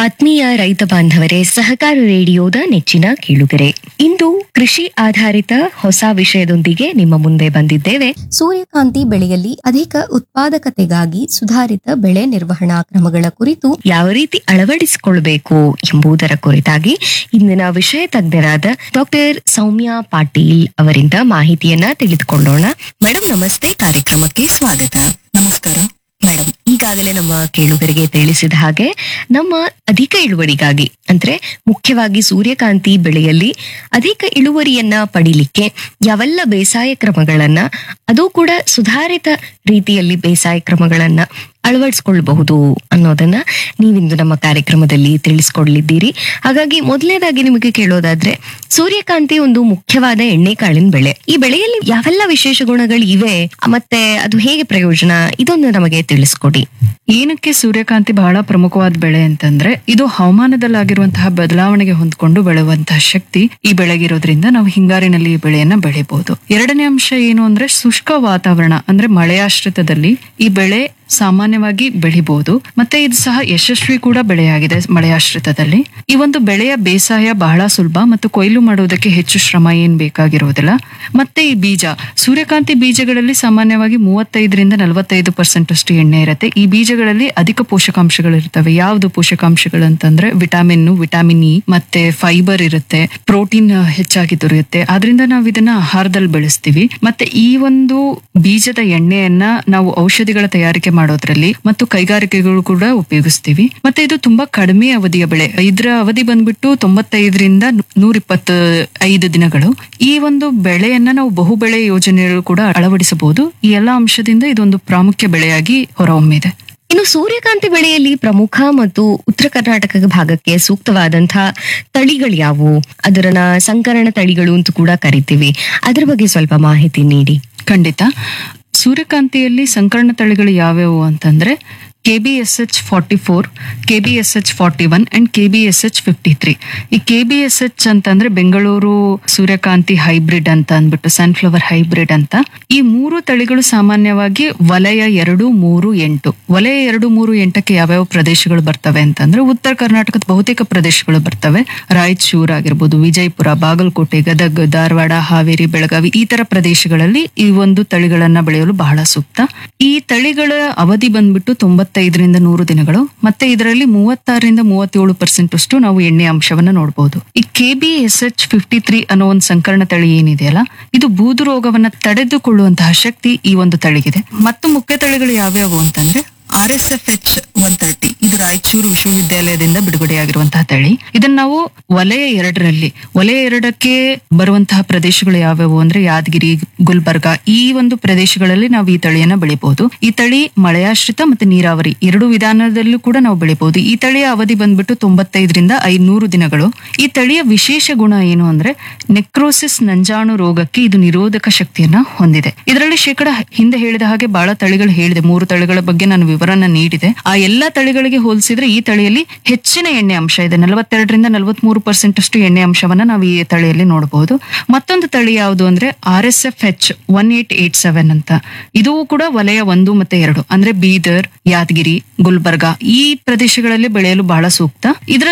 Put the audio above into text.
ಆತ್ಮೀಯ ರೈತ ಬಾಂಧವರೇ ಸಹಕಾರ ರೇಡಿಯೋದ ನೆಚ್ಚಿನ ಕೇಳುಗರೆ ಇಂದು ಕೃಷಿ ಆಧಾರಿತ ಹೊಸ ವಿಷಯದೊಂದಿಗೆ ನಿಮ್ಮ ಮುಂದೆ ಬಂದಿದ್ದೇವೆ ಸೂರ್ಯಕಾಂತಿ ಬೆಳೆಯಲ್ಲಿ ಅಧಿಕ ಉತ್ಪಾದಕತೆಗಾಗಿ ಸುಧಾರಿತ ಬೆಳೆ ನಿರ್ವಹಣಾ ಕ್ರಮಗಳ ಕುರಿತು ಯಾವ ರೀತಿ ಅಳವಡಿಸಿಕೊಳ್ಬೇಕು ಎಂಬುದರ ಕುರಿತಾಗಿ ಇಂದಿನ ವಿಷಯ ತಜ್ಞರಾದ ಡಾಕ್ಟರ್ ಸೌಮ್ಯ ಪಾಟೀಲ್ ಅವರಿಂದ ಮಾಹಿತಿಯನ್ನ ತಿಳಿದುಕೊಳ್ಳೋಣ ಮೇಡಮ್ ನಮಸ್ತೆ ಕಾರ್ಯಕ್ರಮಕ್ಕೆ ಸ್ವಾಗತ ನಮಸ್ಕಾರ ಮೇಡಮ್ ಈಗಾಗಲೇ ನಮ್ಮ ಕೇಳುಗರಿಗೆ ತಿಳಿಸಿದ ಹಾಗೆ ನಮ್ಮ ಅಧಿಕ ಇಳುವರಿಗಾಗಿ ಅಂದ್ರೆ ಮುಖ್ಯವಾಗಿ ಸೂರ್ಯಕಾಂತಿ ಬೆಳೆಯಲ್ಲಿ ಅಧಿಕ ಇಳುವರಿಯನ್ನ ಪಡಿಲಿಕ್ಕೆ ಯಾವೆಲ್ಲ ಬೇಸಾಯ ಕ್ರಮಗಳನ್ನ ಅದು ಕೂಡ ಸುಧಾರಿತ ರೀತಿಯಲ್ಲಿ ಬೇಸಾಯ ಕ್ರಮಗಳನ್ನ ಅಳವಡಿಸಿಕೊಳ್ಳಬಹುದು ಅನ್ನೋದನ್ನ ನೀವಿಂದು ನಮ್ಮ ಕಾರ್ಯಕ್ರಮದಲ್ಲಿ ತಿಳಿಸ್ಕೊಡ್ಲಿದ್ದೀರಿ ಹಾಗಾಗಿ ಮೊದಲನೇದಾಗಿ ನಿಮಗೆ ಕೇಳೋದಾದ್ರೆ ಸೂರ್ಯಕಾಂತಿ ಒಂದು ಮುಖ್ಯವಾದ ಎಣ್ಣೆಕಾಳಿನ ಬೆಳೆ ಈ ಬೆಳೆಯಲ್ಲಿ ಯಾವೆಲ್ಲ ವಿಶೇಷ ಗುಣಗಳು ಇವೆ ಮತ್ತೆ ಅದು ಹೇಗೆ ಪ್ರಯೋಜನ ಇದೊಂದು ನಮಗೆ ತಿಳಿಸ್ಕೊಡಿ ಏನಕ್ಕೆ ಸೂರ್ಯಕಾಂತಿ ಬಹಳ ಪ್ರಮುಖವಾದ ಬೆಳೆ ಅಂತಂದ್ರೆ ಇದು ಹವಾಮಾನದಲ್ಲಾಗಿರುವಂತಹ ಬದಲಾವಣೆಗೆ ಹೊಂದ್ಕೊಂಡು ಬೆಳೆಯುವಂತಹ ಶಕ್ತಿ ಈ ಬೆಳೆಗಿರೋದ್ರಿಂದ ನಾವು ಹಿಂಗಾರಿನಲ್ಲಿ ಈ ಬೆಳೆಯನ್ನ ಬೆಳಿಬಹುದು ಎರಡನೇ ಅಂಶ ಏನು ಅಂದ್ರೆ ಶುಷ್ಕ ವಾತಾವರಣ ಅಂದ್ರೆ ಮಳೆಯಾಶ್ರಿತದಲ್ಲಿ ಈ ಬೆಳೆ ಸಾಮಾನ್ಯವಾಗಿ ಬೆಳಿಬಹುದು ಮತ್ತೆ ಇದು ಸಹ ಯಶಸ್ವಿ ಕೂಡ ಬೆಳೆಯಾಗಿದೆ ಮಳೆಯಾಶ್ರಿತದಲ್ಲಿ ಈ ಒಂದು ಬೆಳೆಯ ಬೇಸಾಯ ಬಹಳ ಸುಲಭ ಮತ್ತು ಕೊಯ್ಲು ಮಾಡುವುದಕ್ಕೆ ಹೆಚ್ಚು ಶ್ರಮ ಏನ್ ಬೇಕಾಗಿರುವುದಿಲ್ಲ ಮತ್ತೆ ಈ ಬೀಜ ಸೂರ್ಯಕಾಂತಿ ಬೀಜಗಳಲ್ಲಿ ಸಾಮಾನ್ಯವಾಗಿ ಮೂವತ್ತೈದರಿಂದ ನಲವತ್ತೈದು ಪರ್ಸೆಂಟ್ ಅಷ್ಟು ಎಣ್ಣೆ ಇರುತ್ತೆ ಈ ಬೀಜಗಳಲ್ಲಿ ಅಧಿಕ ಪೋಷಕಾಂಶಗಳು ಇರ್ತವೆ ಯಾವುದು ಪೋಷಕಾಂಶಗಳು ಅಂತಂದ್ರೆ ವಿಟಾಮಿನ್ ವಿಟಾಮಿನ್ ಇ ಮತ್ತೆ ಫೈಬರ್ ಇರುತ್ತೆ ಪ್ರೋಟೀನ್ ಹೆಚ್ಚಾಗಿ ದೊರೆಯುತ್ತೆ ಆದ್ರಿಂದ ನಾವು ಇದನ್ನ ಆಹಾರದಲ್ಲಿ ಬೆಳೆಸ್ತೀವಿ ಮತ್ತೆ ಈ ಒಂದು ಬೀಜದ ಎಣ್ಣೆಯನ್ನ ನಾವು ಔಷಧಿಗಳ ತಯಾರಿಕೆ ಮಾಡೋದ್ರಲ್ಲಿ ಮತ್ತು ಕೈಗಾರಿಕೆಗಳು ಕೂಡ ಉಪಯೋಗಿಸ್ತೀವಿ ಮತ್ತೆ ಇದು ತುಂಬಾ ಕಡಿಮೆ ಅವಧಿಯ ಬೆಳೆ ಇದರ ಅವಧಿ ಬಂದ್ಬಿಟ್ಟು ತೊಂಬತ್ತೈದರಿಂದ ನೂರ ಇಪ್ಪತ್ತ ಐದು ದಿನಗಳು ಈ ಒಂದು ಬೆಳೆಯನ್ನ ನಾವು ಬಹುಬೆಳೆ ಯೋಜನೆಗಳು ಕೂಡ ಅಳವಡಿಸಬಹುದು ಈ ಎಲ್ಲಾ ಅಂಶದಿಂದ ಇದೊಂದು ಪ್ರಾಮುಖ್ಯ ಬೆಳೆಯಾಗಿ ಹೊರಹೊಮ್ಮಿದೆ ಇನ್ನು ಸೂರ್ಯಕಾಂತಿ ಬೆಳೆಯಲ್ಲಿ ಪ್ರಮುಖ ಮತ್ತು ಉತ್ತರ ಕರ್ನಾಟಕ ಭಾಗಕ್ಕೆ ಸೂಕ್ತವಾದಂತಹ ತಳಿಗಳು ಯಾವುವು ಅದರನ್ನ ಸಂಕರಣ ತಳಿಗಳು ಅಂತ ಕೂಡ ಕರಿತೀವಿ ಅದ್ರ ಬಗ್ಗೆ ಸ್ವಲ್ಪ ಮಾಹಿತಿ ನೀಡಿ ಖಂಡಿತ ಸೂರ್ಯಕಾಂತಿಯಲ್ಲಿ ಸಂಕರಣ ತಳಿಗಳು ಯಾವ್ಯಾವು ಅಂತಂದ್ರೆ K B S H forty four K B S H forty one and K B S H fifty three ಈ ಕೆ ಬಿ ಎಸ್ ಎಚ್ ಅಂತಂದ್ರೆ ಬೆಂಗಳೂರು ಸೂರ್ಯಕಾಂತಿ ಹೈಬ್ರಿಡ್ ಅಂತ ಅಂದ್ಬಿಟ್ಟು ಸನ್ಫ್ಲವರ್ ಹೈಬ್ರಿಡ್ ಅಂತ ಈ ಮೂರು ತಳಿಗಳು ಸಾಮಾನ್ಯವಾಗಿ ವಲಯ ಎರಡು ಮೂರು ಎಂಟು ವಲಯ ಎರಡು ಮೂರು ಎಂಟಕ್ಕೆ ಯಾವ್ಯಾವ ಪ್ರದೇಶಗಳು ಬರ್ತವೆ ಅಂತಂದ್ರೆ ಉತ್ತರ ಕರ್ನಾಟಕದ ಬಹುತೇಕ ಪ್ರದೇಶಗಳು ಬರ್ತವೆ ರಾಯಚೂರು ಆಗಿರ್ಬೋದು ವಿಜಯಪುರ ಬಾಗಲಕೋಟೆ ಗದಗ್ ಧಾರವಾಡ ಹಾವೇರಿ ಬೆಳಗಾವಿ ಈ ತರ ಪ್ರದೇಶಗಳಲ್ಲಿ ಈ ಒಂದು ತಳಿಗಳನ್ನ ಬೆಳೆಯಲು ಬಹಳ ಸೂಕ್ತ ಈ ತಳಿಗಳ ಅವಧಿ ಬಂದ್ಬಿಟ್ಟು ತೊಂಬತ್ತೈದರಿಂದ ನೂರು ದಿನಗಳು ಮತ್ತೆ ಇದರಲ್ಲಿ ಮೂವತ್ತಾರರಿಂದ ಮೂವತ್ತೇಳು ಪರ್ಸೆಂಟ್ ಅಷ್ಟು ನಾವು ಎಣ್ಣೆ ಅಂಶವನ್ನ ನೋಡಬಹುದು ಈ K B S H fifty three ಅನ್ನೋ ಒಂದು ಸಂಕರಣ ತಳಿ ಏನಿದೆಯಲ್ಲ ಇದು ಬೂದು ರೋಗವನ್ನ ತಡೆದುಕೊಳ್ಳುವಂತಹ ಶಕ್ತಿ ಈ ಒಂದು ತಳಿಗಿದೆ ಮತ್ತು ಮುಖ್ಯ ತಳಿಗಳು ಯಾವ್ಯಾವು ಅಂತಂದ್ರೆ R S F H one thirty ಇದು ರಾಯಚೂರು ವಿಶ್ವವಿದ್ಯಾಲಯದಿಂದ ಬಿಡುಗಡೆಯಾಗಿರುವಂತಹ ತಳಿ ಇದನ್ನ ನಾವು ವಲಯ ಎರಡರಲ್ಲಿ ವಲಯ ಎರಡಕ್ಕೆ ಬರುವಂತಹ ಪ್ರದೇಶಗಳು ಯಾವ್ಯಾವು ಅಂದ್ರೆ ಯಾದಗಿರಿ ಗುಲ್ಬರ್ಗ ಈ ಒಂದು ಪ್ರದೇಶಗಳಲ್ಲಿ ನಾವು ಈ ತಳಿಯನ್ನ ಬೆಳಿಬಹುದು ಈ ತಳಿ ಮಳೆಯಾಶ್ರಿತ ಮತ್ತೆ ನೀರಾವರಿ ಎರಡು ವಿಧಾನದಲ್ಲೂ ಕೂಡ ನಾವು ಬೆಳಿಬಹುದು ಈ ತಳಿಯ ಅವಧಿ ಬಂದ್ಬಿಟ್ಟು ತೊಂಬತ್ತೈದರಿಂದ ಐನೂರು ದಿನಗಳು ಈ ತಳಿಯ ವಿಶೇಷ ಗುಣ ಏನು ಅಂದ್ರೆ ನೆಕ್ರೋಸಿಸ್ ನಂಜಾಣು ರೋಗಕ್ಕೆ ಇದು ನಿರೋಧಕ ಶಕ್ತಿಯನ್ನ ಹೊಂದಿದೆ ಇದರಲ್ಲಿ ಶೇಕಡ ಹಿಂದೆ ಹೇಳಿದ ಹಾಗೆ ಬಹಳ ತಳಿಗಳು ಹೇಳಿದೆ ಮೂರು ತಳಿಗಳ ಬಗ್ಗೆ ನಾನು ವಿವರನ ನೀಡಿದೆ ಆ ಎಲ್ಲಾ ತಳಿಗಳಿಗೆ ಹೋಲಿಸಿದ್ರೆ ಈ ತಳಿಯಲ್ಲಿ ಹೆಚ್ಚಿನ ಎಣ್ಣೆ ಅಂಶ ಇದೆ ನಲವತ್ತೆರಡರಿಂದ ನಲವತ್ಮೂರು ಪರ್ಸೆಂಟ್ ಅಷ್ಟು ಎಣ್ಣೆ ಅಂಶವನ್ನ ನಾವು ಈ ತಳಿಯಲ್ಲಿ ನೋಡಬಹುದು ಮತ್ತೊಂದು ತಳಿ ಯಾವುದು ಅಂದ್ರೆ R S F H one eight eight seven ಅಂತ ಇದು ಕೂಡ ವಲಯ ಒಂದು ಮತ್ತೆ ಎರಡು ಅಂದ್ರೆ ಬೀದರ್ ಯಾದಗಿರಿ ಗುಲ್ಬರ್ಗಾ ಈ ಪ್ರದೇಶಗಳಲ್ಲಿ ಬೆಳೆಯಲು ಬಹಳ ಸೂಕ್ತ ಇದರ